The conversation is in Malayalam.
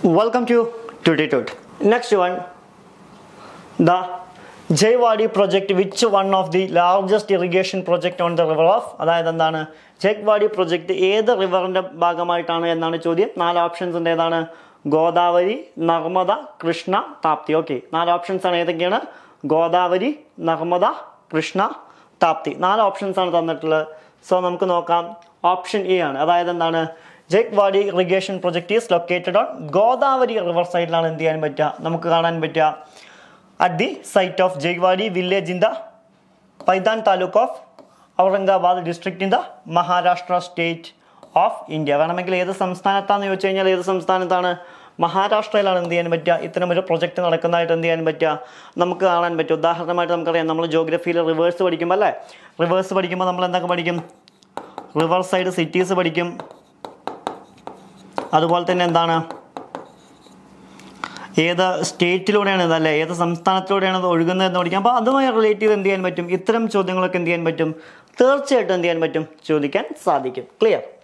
Welcome to Tutitut. Next one, the Jayakwadi project which one of the largest irrigation project on the river of അതായത് എന്താണ് ജയ്വാടി പ്രൊജക്ട് ഏത് റിവറിൻ്റെ ഭാഗമായിട്ടാണ് എന്നാണ് ചോദ്യം നാല് ഓപ്ഷൻസ് ഉണ്ട് ഏതാണ് ഗോദാവരി നർമ്മദ കൃഷ്ണ താപ്തി ഓക്കെ നാല് ഓപ്ഷൻസ് ആണ് ഏതൊക്കെയാണ് ഗോദാവരി നർമ്മദ കൃഷ്ണ താപ്തി നാല് ഓപ്ഷൻസ് ആണ് തന്നിട്ടുള്ളത് സോ നമുക്ക് നോക്കാം ഓപ്ഷൻ എ ആണ് അതായത് എന്താണ് Jayakwadi irrigation project is located on Godavari river സൈഡിലാണ് എന്ത് ചെയ്യാൻ പറ്റുക നമുക്ക് കാണാൻ പറ്റുക at the site of Jaiwadi village in the Paidan taluk of Aurangabad district in the Maharashtra state of India വേണമെങ്കിൽ ഏത് സംസ്ഥാനത്താണെന്ന് ചോദിച്ചു കഴിഞ്ഞാൽ ഏത് സംസ്ഥാനത്താണ് മഹാരാഷ്ട്രയിലാണ് എന്ത് ചെയ്യാൻ പറ്റുക ഇത്തരം ഒരു പ്രൊജക്റ്റ് നടക്കുന്നതായിട്ട് എന്ത് ചെയ്യാൻ പറ്റുക നമുക്ക് കാണാൻ പറ്റും ഉദാഹരണമായിട്ട് നമുക്കറിയാം നമ്മൾ ജോഗ്രഫിയിൽ റിവേഴ്സ് പഠിക്കുമ്പോൾ അല്ലേ റിവേഴ്സ് പഠിക്കുമ്പോൾ നമ്മൾ എന്തൊക്കെ പഠിക്കും റിവർ സൈഡ് സിറ്റീസ് പഠിക്കും അതുപോലെ തന്നെ എന്താണ് ഏത് സ്റ്റേറ്റിലൂടെയാണ് ഇത് അല്ലേ ഏത് സംസ്ഥാനത്തിലൂടെയാണ് ഇത് ഒഴുകുന്നത് എന്ന് പഠിക്കാം അപ്പോൾ അതുമായി റിലേറ്റ് ചെയ്ത് എന്ത് ചെയ്യാൻ പറ്റും ഇത്തരം ചോദ്യങ്ങളൊക്കെ എന്ത് ചെയ്യാൻ പറ്റും തീർച്ചയായിട്ടും എന്ത് ചെയ്യാൻ പറ്റും ചോദിക്കാൻ സാധിക്കും ക്ലിയർ